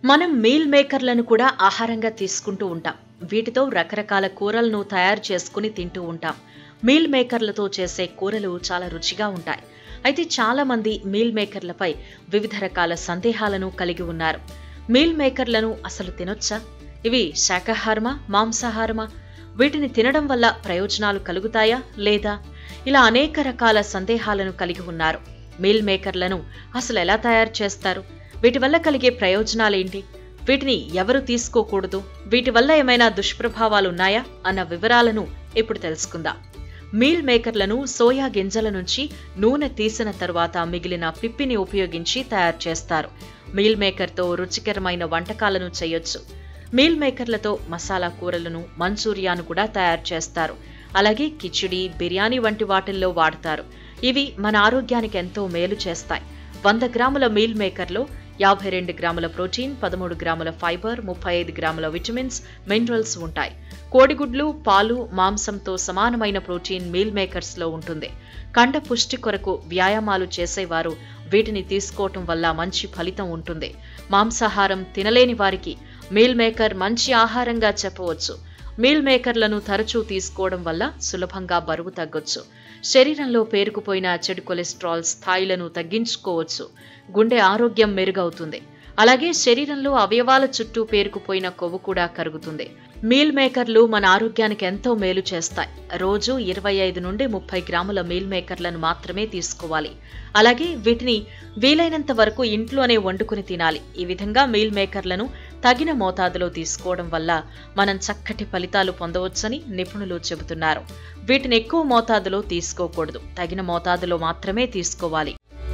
మనం మీల్ మేకర్లను కూడా ఆహారంగా తీసుకుంటూ ఉంటాం వీటితో రకరకాల కూరలను తయారు చేసుకుని తింటూ ఉంటాం మీల్ మేకర్లతో చేసే కూరలు చాలా రుచిగా ఉంటాయి అయితే చాలా మంది మీల్ మేకర్లపై వివిధ రకాల సందేహాలను కలిగి ఉన్నారు మీల్ మేకర్లను అసలు తినొచ్చా ఇవి శాకాహారమా మాంసాహారమా వీటిని తినడం వల్ల ప్రయోజనాలు కలుగుతాయా లేదా ఇలా అనేక రకాల సందేహాలను కలిగి ఉన్నారు మీల్ మేకర్లను అసలు ఎలా తయారు చేస్తారు వీటి వల్ల కలిగే ప్రయోజనాలేంటి వీటిని ఎవరు తీసుకోకూడదు వీటి వల్ల ఏమైనా దుష్ప్రభావాలు ఉన్నాయా అన్న వివరాలను ఇప్పుడు తెలుసుకుందాం మీల్ మేకర్లను సోయా గింజల నుంచి నూనె తీసిన తరువాత మిగిలిన పిప్పిని ఉపయోగించి తయారు చేస్తారు మీల్ మేకర్తో రుచికరమైన వంటకాలను చేయొచ్చు మీల్ మేకర్లతో మసాలా కూరలను మంచూరియాను కూడా తయారు చేస్తారు అలాగే కిచిడి బిర్యానీ వంటి వాటిల్లో వాడతారు ఇవి మన ఆరోగ్యానికి ఎంతో మేలు చేస్తాయి వంద గ్రాముల మీల్ మేకర్లో యాభై రెండు గ్రాముల ప్రోటీన్ పదమూడు గ్రాముల ఫైబర్ ముప్పై ఐదు గ్రాముల విటమిన్స్ మినరల్స్ ఉంటాయి కోడిగుడ్లు పాలు మాంసంతో సమానమైన ప్రోటీన్ మీల్ మేకర్స్లో ఉంటుంది కండ పుష్టి కొరకు వ్యాయామాలు చేసేవారు వీటిని తీసుకోవటం వల్ల మంచి ఫలితం ఉంటుంది మాంసాహారం తినలేని వారికి మీల్ మేకర్ మంచి ఆహారంగా చెప్పవచ్చు మీల్ మేకర్లను తరచూ తీసుకోవడం వల్ల సులభంగా బరువు తగ్గొచ్చు శరీరంలో పేరుకుపోయిన చెడు కొలెస్ట్రాల్ స్థాయిలను తగ్గించుకోవచ్చు గుండె ఆరోగ్యం మెరుగవుతుంది అలాగే శరీరంలో అవయవాల చుట్టూ పేరుకుపోయిన కొవ్వు కూడా కరుగుతుంది మీల్ మేకర్లు మన ఆరోగ్యానికి ఎంతో మేలు చేస్తాయి రోజు ఇరవై ఐదు నుండి ముప్పై గ్రాముల మీల్ మేకర్లను మాత్రమే తీసుకోవాలి అలాగే వీటిని వీలైనంత వరకు ఇంట్లోనే వండుకుని తినాలి ఈ విధంగా మీల్ మేకర్లను తగిన మోతాదులో తీసుకోవడం వల్ల మనం చక్కటి ఫలితాలు పొందవచ్చని నిపుణులు చెబుతున్నారు వీటిని ఎక్కువ మోతాదులో తీసుకోకూడదు తగిన మోతాదులో మాత్రమే తీసుకోవాలి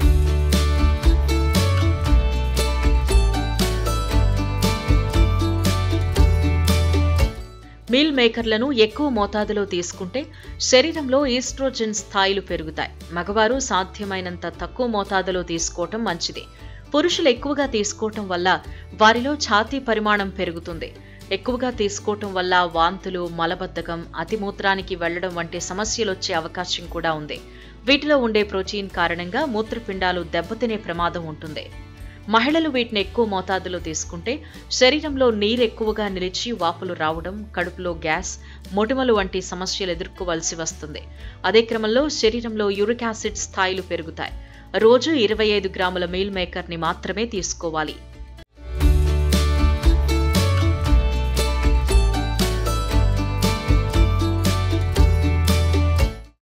మీల్ మేకర్లను ఎక్కువ మోతాదులో తీసుకుంటే శరీరంలో ఈస్ట్రోజన్ స్థాయిలు పెరుగుతాయి మగవారు సాధ్యమైనంత తక్కువ మోతాదులో తీసుకోవటం మంచిది పురుషులు ఎక్కువగా తీసుకోవటం వల్ల వారిలో ఛాతీ పరిమాణం పెరుగుతుంది ఎక్కువగా తీసుకోవటం వల్ల వాంతులు మలబద్ధకం అతిమూత్రానికి వెళ్లడం వంటి సమస్యలు వచ్చే అవకాశం కూడా ఉంది వీటిలో ఉండే ప్రోటీన్ కారణంగా మూత్రపిండాలు దెబ్బతినే ప్రమాదం ఉంటుంది మహిళలు వీటిని ఎక్కువ మోతాదులో తీసుకుంటే శరీరంలో నీరు ఎక్కువగా నిలిచి వాపులు రావడం కడుపులో గ్యాస్ మొటిమలు వంటి సమస్యలు ఎదుర్కోవలసి వస్తుంది అదే క్రమంలో శరీరంలో యూరిక్ యాసిడ్ స్థాయిలు పెరుగుతాయి రోజు ఇరవై ఐదు గ్రాముల మీల్ మేకర్ని మాత్రమే తీసుకోవాలి